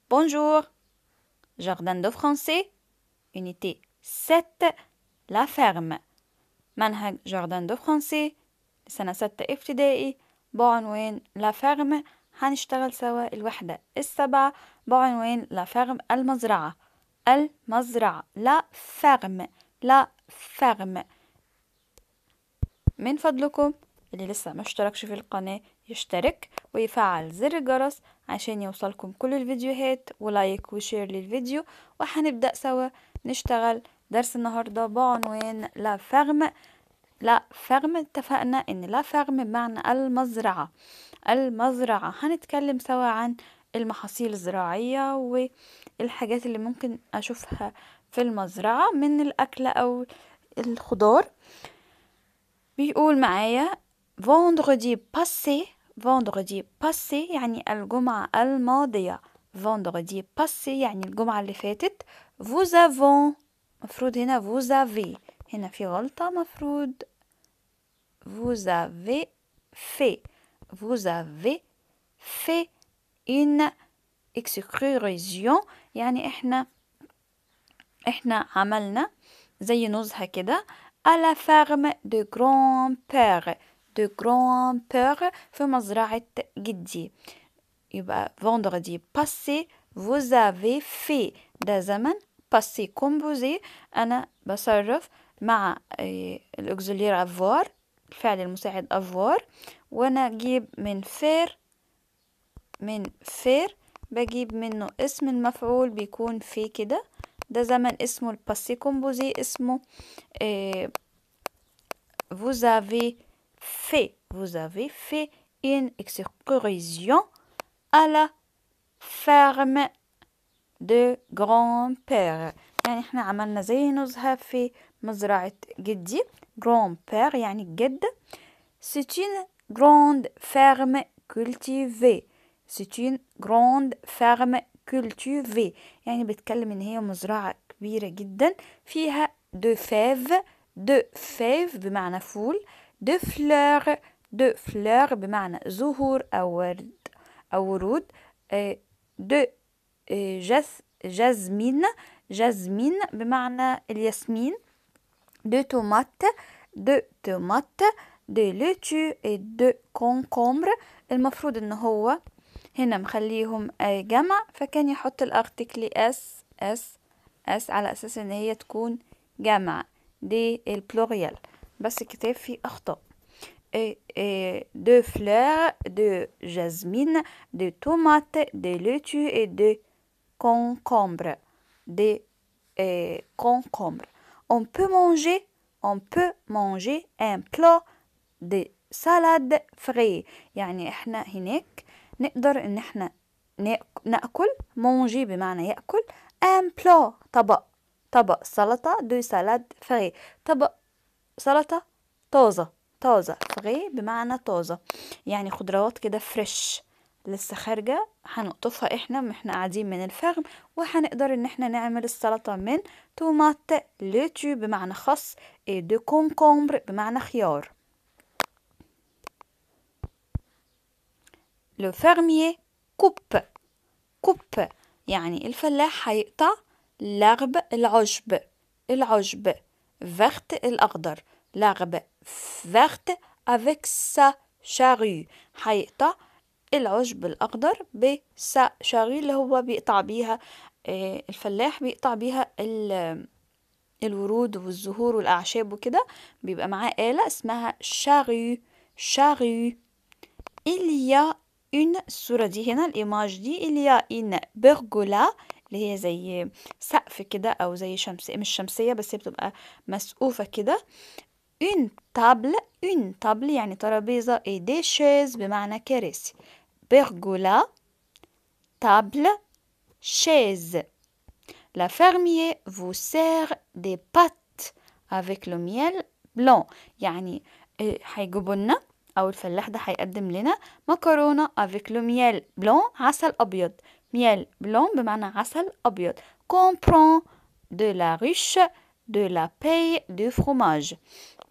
Bonjour. Jardin de français. Unité 7. La ferme. منهج جاردن دو فرانسي سنة ستة ابتدائي بعنوان لا فيرم هنشتغل سوا الوحدة السبعة بعنوان لا فيرم المزرعة المزرعة لا فيرم لا فيرم من فضلكم اللي لسه ما اشتركش في القناة يشترك ويفعل زر الجرس عشان يوصلكم كل الفيديوهات ولايك وشير للفيديو وهنبدأ سوا نشتغل درس النهاردة بعنوان لا فيرم لا فيرم اتفقنا ان لا فيرم بمعنى المزرعة المزرعة هنتكلم سوا عن المحاصيل الزراعية والحاجات اللي ممكن اشوفها في المزرعة من الاكل او الخضار بيقول معايا vendredi passé vendredi passé يعني الجمعة الماضية vendredi passé يعني الجمعة اللي فاتت vous avons مفروض هنا vous avez هنا في غلطة مفروض vous avez fait vous avez fait une excursion يعني احنا احنا عملنا زي نزهة كده à la ferme de grand-père de grand-père في مزرعة جدي يبقى vendredi passé vous avez fait ده زمن passé composé أنا بصرف مع الأكزولير أفوار الفعل المساعد أفوار وأنا أجيب من فير من فير بجيب منه اسم المفعول بيكون في كده ده زمن اسمه الباسي كومبوزي اسمه eh, vous avez fait vous avez fait une excursion à la ferme de grand-père يعني احنا عملنا زي نزهة في مزرعة جدي grand-père يعني الجد c'est une grande ferme cultivée c'est une grande ferme cultivée يعني بتكلم ان هي مزرعة كبيرة جدا فيها دو فيف دو فيف بمعنى فول دو فلور دو فلور بمعنى زهور أو ورد أو ورود دو جز جازمين جازمين بمعنى الياسمين دو تومات دو تومات دو لوتو دو كونكومبر المفروض ان هو هنا مخليهم جمع فكان يحط الارتكل اس اس اس على اساس ان هي تكون جمع دي البلوريال بس الكتاب فيه اخطاء دو فلور دو جازمين دو تومات دو لوتو et de concombre des euh, concombres on peut manger on peut manger un plat de salade frais يعني احنا هناك نقدر ان احنا ناكل مونجي بمعنى ياكل ان بلا طبق طبق سلطة دو سالاد فري طبق سلطة طازة طازة فري بمعنى طازة يعني خضروات كده فريش لسه خارجة هنقطفها احنا احنا قاعدين من الفرم وهنقدر ان احنا نعمل السلطة من تومات لوتو بمعنى خس دو كونكومبر بمعنى خيار لو fermier coupe coupe يعني الفلاح هيقطع لغب العشب العشب verte الأخضر لغب verte avec sa charrue هيقطع العشب الأخضر بسا شاري اللي هو بيقطع بيها الفلاح بيقطع بيها الورود والزهور والأعشاب وكده بيبقى معاه آلة اسمها شارو شارو il y a une الصورة دي هنا الإيماج دي il y a une pergola اللي هي زي سقف كده أو زي شمسية مش شمسية بس هي بتبقى مسقوفة كده une table une table يعني ترابيزة et des chaises بمعنى كراسي pergola table chaise la fermier vous sert des pâtes avec le miel blanc يعني هيجيبوا لنا أو الفلاح ده هيقدم لنا مكرونة avec le miel blanc عسل أبيض miel blanc بمعنى عسل أبيض comprend de la ruche de la paille du fromage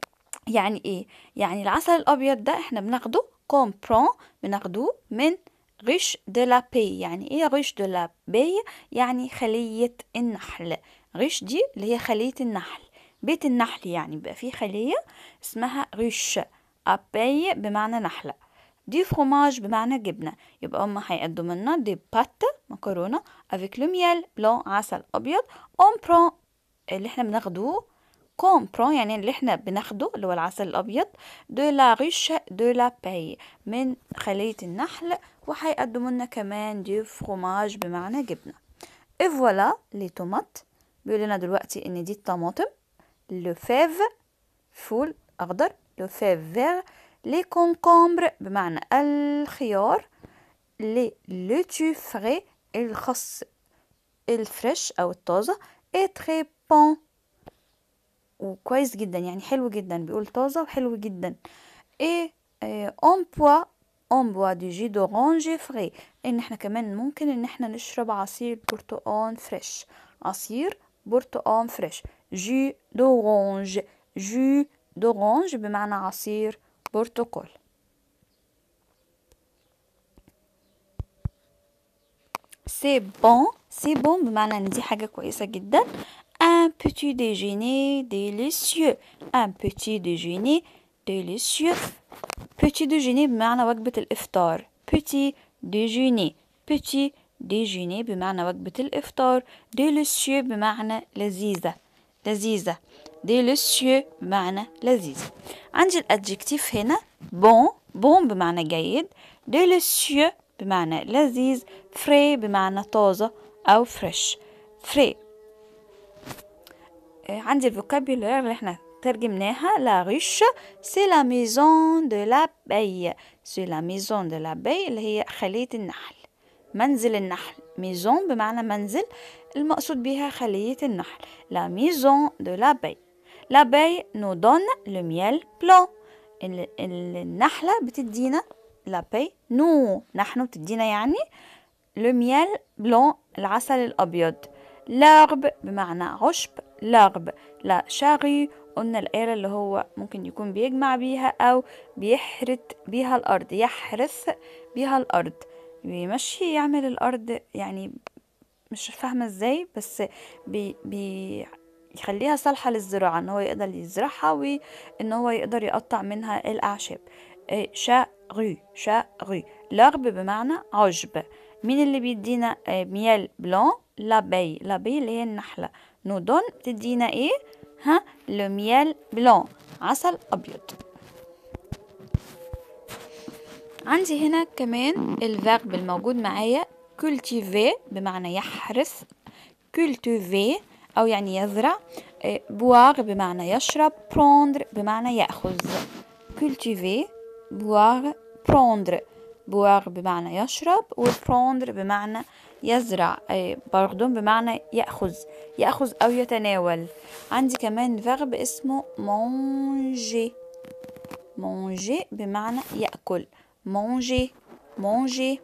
يعني إيه؟ يعني العسل الأبيض ده إحنا بناخده comprend بناخدوه من غش de la paix يعني ايه غش de la paix يعني خلية النحل غش دي اللي هي خلية النحل بيت النحل يعني بقى فيه خلية اسمها غش أبي بمعنى نحلة دي فروماج بمعنى جبنة يبقى هما هيقدموا لنا دي بات مكرونة افيك لو ميل بلون عسل أبيض اون برون اللي احنا بناخدوه كومبرون يعني اللي احنا بناخده اللي هو العسل الأبيض دو لا ريش دو لا باي من خلية النحل وهيقدموا لنا كمان دي فروماج بمعنى جبنة اي فوالا لي تومات بيقول لنا دلوقتي ان دي الطماطم لو فيف فول أخضر لو فيف فير لي كونكومبر بمعنى الخيار لي لوتو فري الخس الفريش أو الطازة اي تري بون وكويس جدا يعني حلو جدا بيقول طازة وحلو جدا اي اون بوا اون بوا دي جي دورانج فري ان احنا كمان ممكن ان احنا نشرب عصير برتقان فريش عصير برتقان فريش جي دورانج جي دورانج بمعنى عصير برتقال سي بون سي بون بمعنى ان دي حاجة كويسة جدا un petit déjeuner délicieux un petit déjeuner délicieux petit déjeuner بمعنى وجبة الإفطار petit déjeuner petit déjeuner بمعنى وجبة الإفطار délicieux بمعنى لذيذة لذيذة délicieux بمعنى لذيذ عندي الادجكتيف هنا bon bon بمعنى جيد délicieux بمعنى لذيذ frais بمعنى طازة أو فريش frais عندي الفوكابيولير اللي احنا ترجمناها لا ريش سي لا ميزون دو لابي سي لا ميزون دو لابي اللي هي خلية النحل منزل النحل ميزون بمعنى منزل المقصود بها خلية النحل لا ميزون دو لابي لابي نو دون لو ميل بلون النحلة بتدينا لابي نو نحن بتدينا يعني لو ميل بلون العسل الأبيض لارب بمعنى عشب لارب لا شاغي قلنا الآلة اللي هو ممكن يكون بيجمع بيها أو بيحرث بيها الأرض يحرث بيها الأرض بيمشي يعمل الأرض يعني مش فاهمة ازاي بس بي, بي يخليها صالحة للزراعة ان هو يقدر يزرعها وان هو يقدر يقطع منها الأعشاب شاغي شاغي لارب بمعنى عشب مين اللي بيدينا ميال بلون لابي لابي اللي هي النحلة نودون بتدينا ايه ها لو ميال بلون عسل ابيض عندي هنا كمان الفيرب الموجود معايا cultiver بمعنى يحرث cultiver أو يعني يزرع boire بمعنى يشرب prendre بمعنى يأخذ cultiver boire prendre boire بمعنى يشرب و prendre بمعنى يزرع باردون بمعنى يأخذ يأخذ أو يتناول عندي كمان فيرب اسمه manger manger بمعنى يأكل manger manger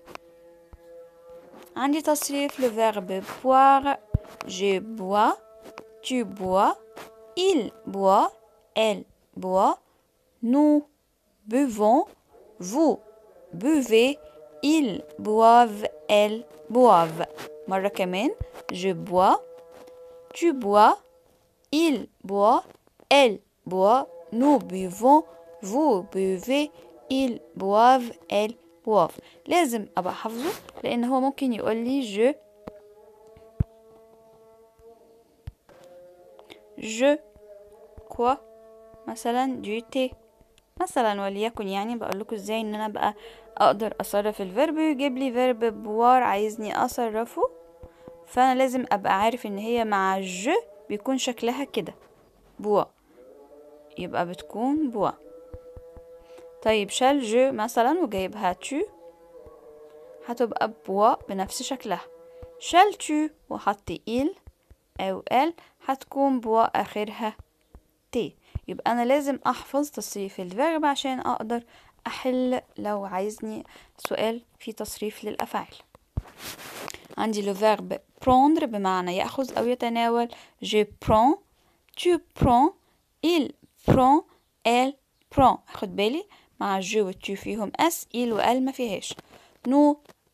عندي تصريف لفيرب boire je bois tu bois il boit elle boit nous buvons vous buvez ils boivent elles boivent مرة كمان je bois tu bois il boit elle boit nous buvons vous buvez ils boivent elles boivent لازم ابقى حافظه لان هو ممكن يقول لي je je quoi مثلا du thé مثلا وليكن يعني بقول لكم ازاي ان انا بقى اقدر اصرف الفيرب ويجيب لي فيرب بوار عايزني اصرفه فانا لازم ابقى عارف ان هي مع ج بيكون شكلها كده بوا يبقى بتكون بوا طيب شال جو مثلا وجايبها تو هتبقى بوا بنفس شكلها شال تو وحط إل أو ال هتكون بوا آخرها تي يبقى أنا لازم أحفظ تصريف الفيرب عشان أقدر أحل لو عايزني سؤال في تصريف للأفعال عندي لو فيرب prendre بمعنى يأخذ أو يتناول je prends tu prends il prend elle prend خد بالي مع جو والتو فيهم اس il وال ما فيهاش nous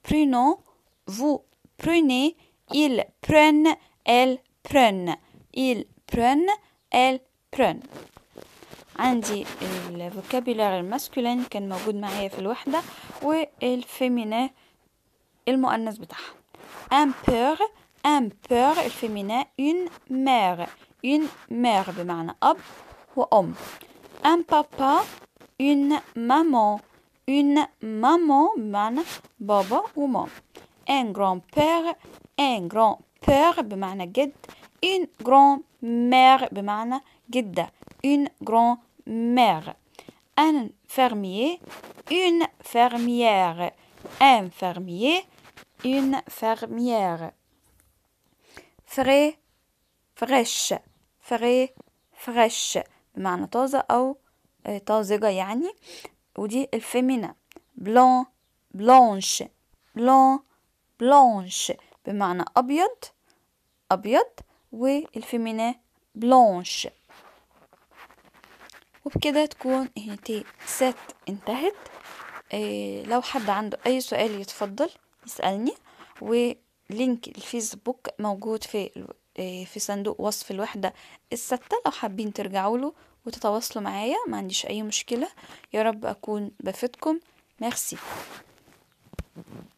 prenons vous prenez ils prennent elles prennent ils prennent elles prennent عندي الفوكابيلار الماسكولين كان موجود معايا في الوحدة والفيمينا المؤنث بتاعها un peur un peur الفيمينا une mère une mère بمعنى أب وأم un papa une maman une maman بمعنى بابا ومام un grand-père un grand-père بمعنى جد une grand-mère بمعنى جدة une grand-mère un fermier une fermière un fermier une fermière frais فريش فري فريش بمعنى طازة أو طازجة يعني ودي الفيمينا بلون بلانش بلون بلانش بمعنى أبيض أبيض والفيمينا بلانش وبكده تكون هنتي ست انتهت إيه لو حد عنده أي سؤال يتفضل يسألني ولينك الفيسبوك موجود في في صندوق وصف الوحدة الستة لو حابين ترجعوا له وتتواصلوا معايا ما عنديش أي مشكلة يا رب أكون بفيدكم ميرسي